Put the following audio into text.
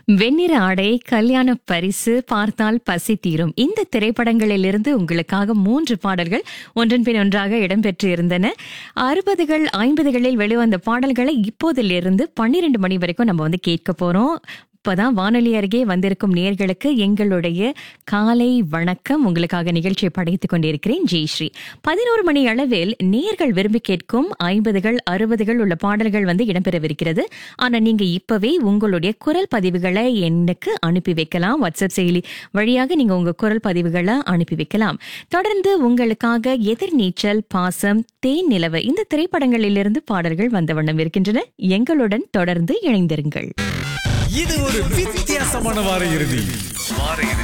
வெண்ணிற ஆடை கல்யாண பரிசு பார்த்தால் பசி தீரும் இந்த திரைப்படங்களிலிருந்து உங்களுக்காக மூன்று பாடல்கள் ஒன்றன் பின் ஒன்றாக இடம்பெற்று இருந்தன அறுபதுகள் ஐம்பதுகளில் வெளிவந்த பாடல்களை இப்போதிலிருந்து பன்னிரண்டு மணி வரைக்கும் நம்ம வந்து கேட்க போறோம் இப்பதான் வானொலி அருகே வந்திருக்கும் நேர்களுக்கு எங்களுடைய காலை வணக்கம் உங்களுக்காக நிகழ்ச்சியை படைத்துக் கொண்டிருக்கிறேன் ஜெய்ஸ்ரீ பதினோரு மணி அளவில் நேர்கள் விரும்பி கேட்கும் ஐம்பதுகள் அறுபதுகள் உள்ள பாடல்கள் வந்து இடம்பெறவிருக்கிறது ஆனா நீங்க இப்பவே உங்களுடைய குரல் பதிவுகளை எனக்கு அனுப்பி வைக்கலாம் வாட்ஸ்அப் செயலி வழியாக நீங்க உங்க குரல் பதிவுகளை அனுப்பி வைக்கலாம் தொடர்ந்து உங்களுக்காக எதிர்நீச்சல் பாசம் தேன் நிலவு இந்த திரைப்படங்களிலிருந்து பாடல்கள் வந்த வண்ணம் இருக்கின்றன எங்களுடன் தொடர்ந்து இணைந்திருங்கள் இது ஒரு வித்தியாசமான வார இறுதி